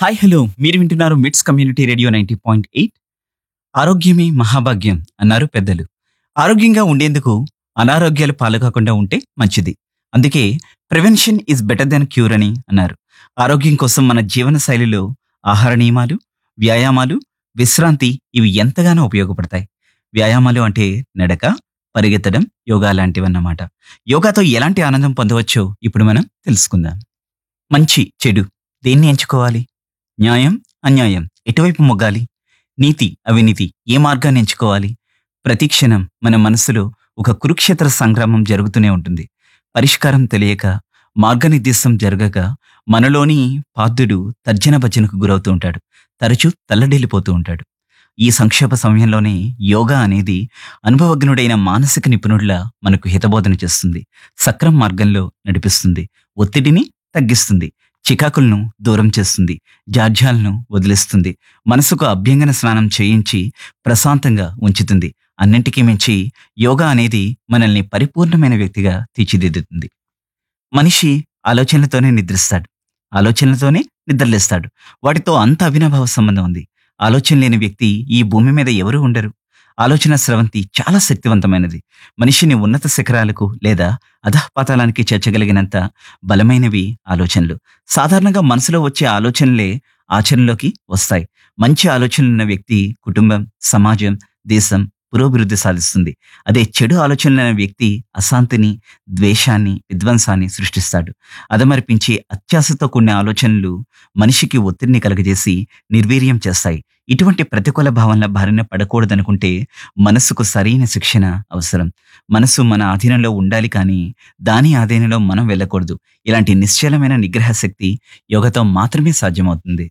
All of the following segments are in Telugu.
హాయ్ హలో మీరు వింటున్నారు MITS community radio ninety point eight ఆరోగ్యమే మహాభాగ్యం అన్నారు పెద్దలు ఆరోగ్యంగా ఉండేందుకు అనారోగ్యాలు పాల్గొకుండా ఉంటే మంచిది అందుకే prevention is better then cure అని అన్నారు ఆరోగ్యం కోసం మన జీవన శైలిలో ఆహార నియమాలు వ్యాయామాలు విశ్రాంతి ఇవి ఎంతగానో ఉపయోగపడతాయి వ్యాయామాలు అంటే నడక పరిగెత్తడం యోగా లాంటివన్నమాట యోగాతో ఎలాంటి ఆనందం పొందవచ్చో ఇప్పుడు మనం తెలుసుకుందాం మంచి చెడు దేన్ని ఎంచుకోవాలి న్యాయం అన్యాయం ఎటువైపు మొగ్గాలి నీతి అవినీతి ఏ మార్గాన్ని ఎంచుకోవాలి ప్రతి క్షణం మన మనసులో ఒక కురుక్షేత్ర సంగ్రామం జరుగుతూనే ఉంటుంది పరిష్కారం తెలియక మార్గనిర్దేశం జరగక మనలోని పాద్యుడు తర్జన భజనకు గురవుతూ ఉంటాడు తరచూ తల్లడిల్లిపోతూ ఉంటాడు ఈ సంక్షేప సమయంలోనే యోగా అనేది అనుభవజ్ఞుడైన మానసిక నిపుణుడిలా మనకు హితబోధన చేస్తుంది సక్రం మార్గంలో నడిపిస్తుంది ఒత్తిడిని తగ్గిస్తుంది చికాకులను దూరం చేస్తుంది జాడ్యాలను వదిలిస్తుంది మనసుకు అభ్యంగన స్నానం చేయించి ప్రశాంతంగా ఉంచుతుంది అన్నింటికీ మించి యోగా అనేది మనల్ని పరిపూర్ణమైన వ్యక్తిగా తీర్చిదిద్దుతుంది మనిషి ఆలోచనలతోనే నిద్రిస్తాడు ఆలోచనలతోనే నిద్రలేస్తాడు వాటితో అంత అవినాభావ సంబంధం ఉంది ఆలోచన లేని వ్యక్తి ఈ భూమి మీద ఎవరూ ఉండరు ఆలోచన స్రవంతి చాలా శక్తివంతమైనది మనిషిని ఉన్నత శిఖరాలకు లేదా అధఃపాతాలానికి చేర్చగలిగినంత బలమైనవి ఆలోచనలు సాధారణంగా మనసులో వచ్చే ఆలోచనలే ఆచరణలోకి వస్తాయి మంచి ఆలోచనలున్న వ్యక్తి కుటుంబం సమాజం దేశం పురోభివృద్ధి సాధిస్తుంది అదే చెడు ఆలోచనలున్న వ్యక్తి అశాంతిని ద్వేషాన్ని విధ్వంసాన్ని సృష్టిస్తాడు అదమర్పించే అత్యాశతో కూడిన ఆలోచనలు మనిషికి ఒత్తిడిని కలుగజేసి నిర్వీర్యం చేస్తాయి ఇటువంటి ప్రతికూల భావనల బారిన పడకూడదనుకుంటే మనసుకు సరైన శిక్షణ అవసరం మనసు మన ఆధీనంలో ఉండాలి కానీ దాని ఆధీనంలో మనం వెళ్ళకూడదు ఇలాంటి నిశ్చలమైన నిగ్రహ శక్తి యోగతో మాత్రమే సాధ్యమవుతుంది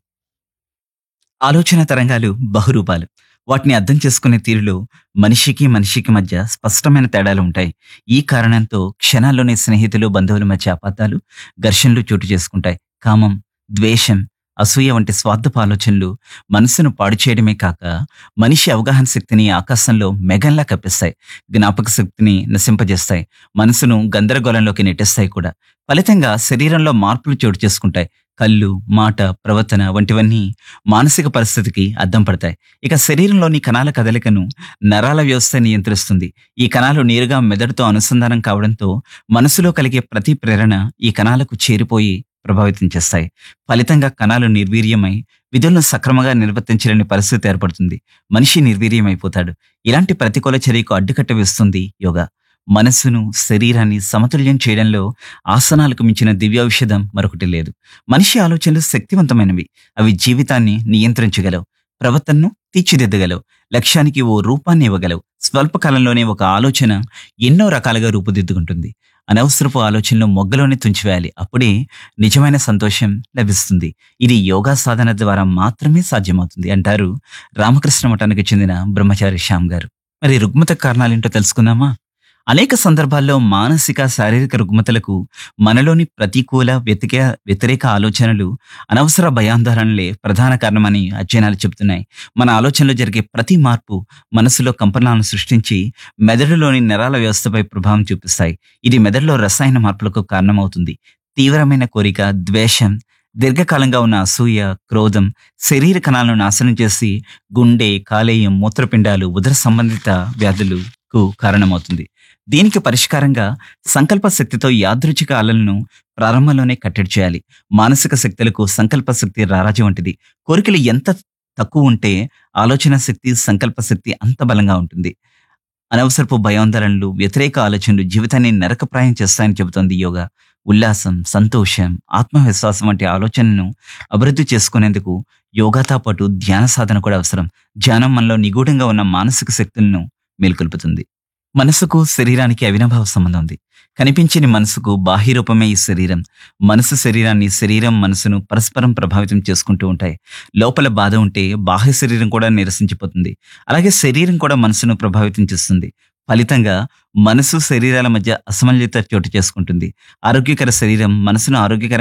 ఆలోచన తరంగాలు బహురూపాలు వాటిని అర్థం చేసుకునే తీరులో మనిషికి మనిషికి మధ్య స్పష్టమైన తేడాలు ఉంటాయి ఈ కారణంతో క్షణాల్లోనే స్నేహితులు బంధువుల మధ్య అపాతాలు ఘర్షణలు చోటు చేసుకుంటాయి కామం ద్వేషం అసూయ వంటి స్వార్థపు ఆలోచనలు మనసును పాడు చేయడమే కాక మనిషి అవగాహన శక్తిని ఆకాశంలో మెగంలా కప్పిస్తాయి జ్ఞాపక శక్తిని నశింపజేస్తాయి మనసును గందరగోళంలోకి నెట్టేస్తాయి కూడా ఫలితంగా శరీరంలో మార్పులు చోటు చేసుకుంటాయి కళ్ళు మాట ప్రవర్తన వంటివన్నీ మానసిక పరిస్థితికి అద్దం పడతాయి ఇక శరీరంలోని కణాల కదలికను నరాల వ్యవస్థ నియంత్రిస్తుంది ఈ కణాలు నేరుగా మెదడుతో అనుసంధానం కావడంతో మనసులో కలిగే ప్రతి ప్రేరణ ఈ కణాలకు చేరిపోయి ప్రభావితం చేస్తాయి ఫలితంగా కణాలు నిర్వీర్యమై విధులను సక్రమంగా నిర్వర్తించలేని పరిస్థితి ఏర్పడుతుంది మనిషి నిర్వీర్యమైపోతాడు ఇలాంటి ప్రతికూల చర్యకు అడ్డుకట్ట వేస్తుంది యోగా మనస్సును శరీరాన్ని సమతుల్యం చేయడంలో ఆసనాలకు మించిన దివ్యౌషధం మరొకటి లేదు మనిషి ఆలోచనలు శక్తివంతమైనవి అవి జీవితాన్ని నియంత్రించగలవు ప్రవర్తనను తీర్చిదిద్దగలవు లక్ష్యానికి ఓ రూపాన్ని ఇవ్వగలవు స్వల్పకాలంలోనే ఒక ఆలోచన ఎన్నో రకాలుగా రూపుదిద్దుకుంటుంది అనవసరపు ఆలోచనలు మొగ్గలోనే తుంచివేయాలి అప్పుడే నిజమైన సంతోషం లభిస్తుంది ఇది యోగా సాధన ద్వారా మాత్రమే సాధ్యమవుతుంది అంటారు రామకృష్ణ మఠానికి చెందిన బ్రహ్మచారి శ్యామ్ గారు మరి రుగ్మత కారణాలేంటో తెలుసుకుందామా అనేక సందర్భాల్లో మానసిక శారీరక రుగ్మతలకు మనలోని ప్రతికూల వ్యతిక వ్యతిరేక ఆలోచనలు అనవసర భయాందోళనలే ప్రధాన కారణమని అధ్యయనాలు చెబుతున్నాయి మన ఆలోచనలో జరిగే ప్రతి మార్పు మనసులో కంపనాలను సృష్టించి మెదడులోని నరాల వ్యవస్థపై ప్రభావం చూపిస్తాయి ఇది మెదడులో రసాయన మార్పులకు కారణమవుతుంది తీవ్రమైన కోరిక ద్వేషం దీర్ఘకాలంగా ఉన్న అసూయ క్రోధం శరీర కణాలను నాశనం చేసి గుండె కాలేయం మూత్రపిండాలు ఉదర సంబంధిత వ్యాధులకు కారణమవుతుంది దీనికి పరిష్కారంగా సంకల్ప శక్తితో యాదృచ్ఛిక అలలను ప్రారంభంలోనే కట్టడి చేయాలి మానసిక శక్తులకు సంకల్ప శక్తి రారాజు వంటిది కోరికలు ఎంత తక్కువ ఉంటే ఆలోచన శక్తి సంకల్ప శక్తి అంత బలంగా ఉంటుంది అనవసరపు భయాందోళనలు వ్యతిరేక ఆలోచనలు జీవితాన్ని నరకప్రాయం చేస్తాయని చెబుతోంది యోగా ఉల్లాసం సంతోషం ఆత్మవిశ్వాసం వంటి ఆలోచనలను అభివృద్ధి చేసుకునేందుకు యోగాతో పాటు ధ్యాన సాధన కూడా అవసరం ధ్యానం మనలో నిగూఢంగా ఉన్న మానసిక శక్తులను మేల్కొల్పుతుంది మనసుకు శరీరానికి అవినాభావ సంబంధం ఉంది కనిపించని మనసుకు బాహ్య రూపమే ఈ శరీరం మనసు శరీరాన్ని శరీరం మనసును పరస్పరం ప్రభావితం చేసుకుంటూ ఉంటాయి లోపల బాధ ఉంటే బాహ్య శరీరం కూడా నిరసించిపోతుంది అలాగే శరీరం కూడా మనసును ప్రభావితం చేస్తుంది ఫలితంగా మనసు శరీరాల మధ్య అసమతుల్యత చోటు చేసుకుంటుంది ఆరోగ్యకర శరీరం మనసును ఆరోగ్యకర